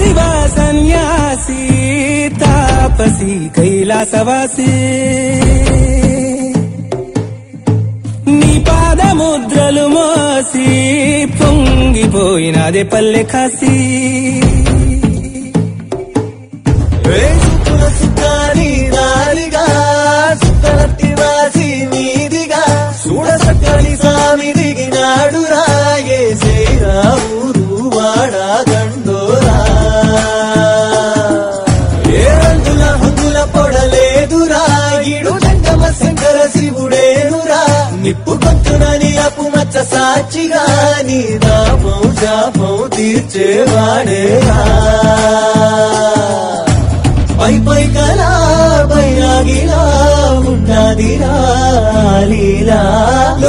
శివ సన్యాసి తాపసి కైలాసవాసి నీ పాదముద్రలు మోసి పొంగిపోయినదే పల్లె కాసి వేసుకున్న సుఖాని దారిగా సుఖలత్తి రాసి మీదిగా చూడ సక్కని సామి దిగినాడు రాయే సేరా ఊరు వాడా దండోరా ఏ రంగుల హంగుల పొడలేదురా ఈడు జంగమ శంకర శివుడేనురా నిప్పు కొట్టునని అపు మచ్చ సాక్షిగా నీ దాపం శాపం తీర్చేవాడేరా పై పై కలా పై ఆగిలా ఉన్నదిరా లీలా